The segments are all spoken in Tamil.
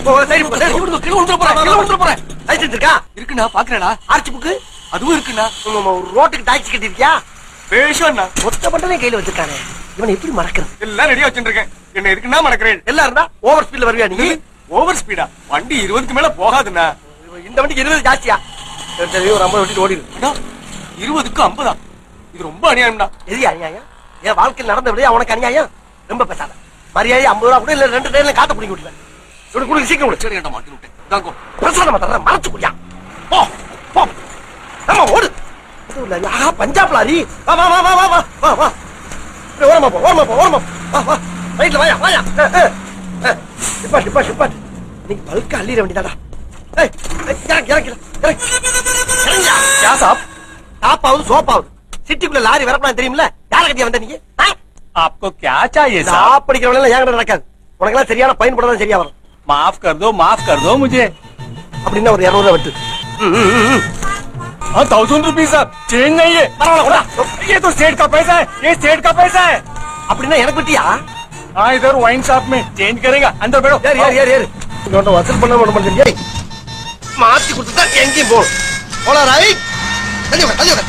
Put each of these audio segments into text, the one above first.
ஓ, சரி, சரி, விடுங்க, கீழே விழுந்துற போறேன், கீழே விழுந்துற போறேன். லைசென்ஸ் இருக்கா? இருக்குண்ணா பாக்குறேடா ஆர்ச்சி புக்கு? அதுவும் இருக்குண்ணா உம், உம், ரோட்டுக்கு டாக்ஸி கட்டிருக்கியா? பேஷண்ணா மொத்த பட்டமே கையில வச்சிருக்கானே. இவனை எப்படி மறக்கிறது? எல்லாம் ரெடியா வச்சுருக்கேன் என்ன எதுக்குன்னா மறக்கிறேன் எல்லாம் இருந்தா ஓவர் ஸ்பீட்ல வருவியா நீ? ஓவர் ஸ்பீடா வண்டி இருபதுக்கு மேல போகாதுண்ணா இந்த வண்டிக்கு இருபது ஜாஸ்தியா? சரி, சரி, ஒரு ஐம்பது வண்டிட்டு ஓடிடு. அண்ணா, இருபதுக்கு ஐம்பதா இது ரொம்ப அநியாயம்டா எதுயா அநியாயம்? என் வாழ்க்கையில் நடந்த விடையா உனக்கு அநியாயம்? ரொம்ப பேசாத. மரியாதை ஐம்பது ரூபா கூட இல்ல ரெண்டு டைம்ல காத்த பிடிங்கி விட்டுருவேன். இவனுக்கு கொடுங்க, சீக்கிரம் கொடு. சரி ஏன்டா மாட்டி விட்டேன் இதாங்கோ பிரசாதமா தர்றேன், மறைச்சு குடியா. போ, போ. ஆமா, ஓடு. அதுவும் இல்ல, ஆஹா, பஞ்சாப் லாரி. வா, வா, வா, வா, வா, வா, வா, வா. இப்படி ஓரமா போ, ஓரமா போ, ஓரமா போ. வா, வா. ரைட்ல வாயா, வாயா. ஏ, ஏ, ஏ. நிப்பாட்டு, நிப்பாட்டு, நிப்பாட்டு. இன்னைக்கு பல்கா அள்ளிட வேண்டியதாடா. ஏய், ஏய், இறங்கு, இறங்கு, இறங்கு. இறங்குயா. யா சாப் டாப்பாவது சோப்பாவது சிட்டிக்குள்ள லாரி வரப்பலாம் தெரியுமில்ல யார கட்டியா வந்த நீங்க ஆ? आपको क्या चाहिए சாப் படிக்கிறவங்க எல்லாம் ஏன் நடக்காது உனக்கெல்லாம் சரியான பயன்பட சரியா வரும் माफ कर दो माफ कर दो मुझे அப்படின்னா ஒரு இருநூறு ரூபா வெட்டு ம், ம், ம், ம். हाँ थाउजेंड रुपीज साहब चेंज नहीं है பரவாயில்ல, கொடா. ये तो सेठ का पैसा है ये सेठ का पैसा है அப்படின்னா எனக்கு வெட்டியா हाँ इधर वाइन शॉप में चेंज करेगा अंदर बैठो ஏறு ஏறு ஏறு ஏறு இங்க ஒன்றும் வசூல் பண்ண விட மாட்டேன் ஏய் மாத்தி கொடுத்துட்டா எங்கேயும் போகணும் போலாம் ரைட் தள்ளி விட தள்ளி விட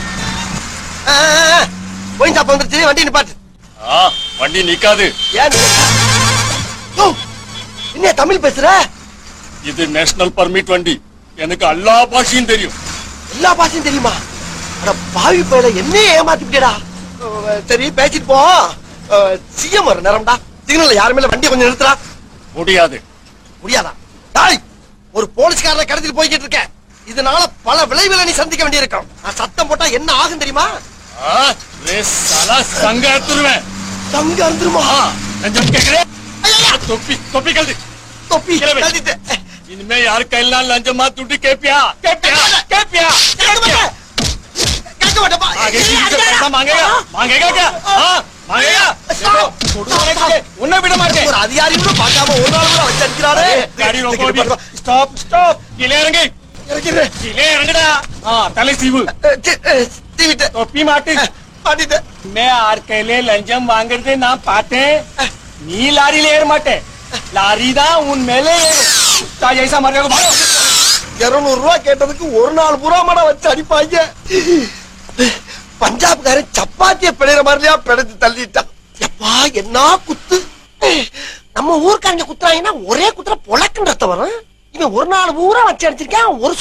போய் சாப்பா வந்துருச்சு வண்டி நிப்பாட்டு हाँ வண்டி நிக்காது ஏன் நீ- ஓ, என்ன தமிழ் பேசுற இது நேஷனல் பர்மிட் வண்டி எனக்கு எல்லா பாஷையும் தெரியும் எல்லா பாஷையும் தெரியுமா அட பாவி பையல என்னையே ஏமாத்திட்டேடா சரி பேசிட்டு போ சிஎம் வர நேரம்டா சிக்னல்ல யாருமே இல்ல வண்டியை கொஞ்சம் நிறுத்துறா முடியாது முடியாதா டாய் ஒரு போலீஸ்காரனை கடத்திட்டு போய்கிட்டு இருக்கேன் இதனால பல விளைவுகளை நீ சந்திக்க வேண்டியிருக்கும் நான் சத்தம் போட்டா என்ன ஆகும் தெரியுமா हाँ रे साला संग तुरवें தங்க அறுந்துருமா हाँ लंजम के करे टोपी टोपी कर दे தொப்பி கிளம்பு. கழட்டிட்டேன். इनमें यार कहना लंजम मत टूटी के पिया के पिया के पिया के கேட்க पिया மாட்டேன். கேட்க மாட்டேன்ப்பா. आगे ஏய், किसी से அடிக்காத. पैसा मांगेगा मांगेगा क्या हाँ मांगेगा देखो छोड़ू मारे तुझे उन्हें भी मार के ஒரு அதிகாரி கூட பார்க்காம ஒரு நாள் கூட வச்சு அடிக்கிறாரே गाड़ी रोको अभी स्टॉप स्टॉप किले इरंगे இறக்கிறேன். किले इरंगड़ा हाँ तले सीबू அஹ், சி- அஹ், தீவிட்டேன். टोपी माटी அஹ், மாட்டிட்டேன். मैं आर कहले लंजम वांगरदे ना पाते नी लारी लेर माटे लारी दा उन मेले ता जैसा मर को भागो இருநூறு ரூபாய் கேட்டதுக்கு ஒரு நாள் பூரா மட வச்சு அடிப்பாங்க பஞ்சாப்காரன் சப்பாத்திய பிழைற மாதிரியா பிழைச்சு தள்ளிட்டான் எப்பா என்ன குத்து நம்ம ஊர்க்காரங்க குத்துறாங்கன்னா ஒரே குத்துற பொழக்குன்னு ரத்தம் வரும் இவன் ஒரு நாள் பூரா வச்சு அடிச்சிருக்கான் ஒரு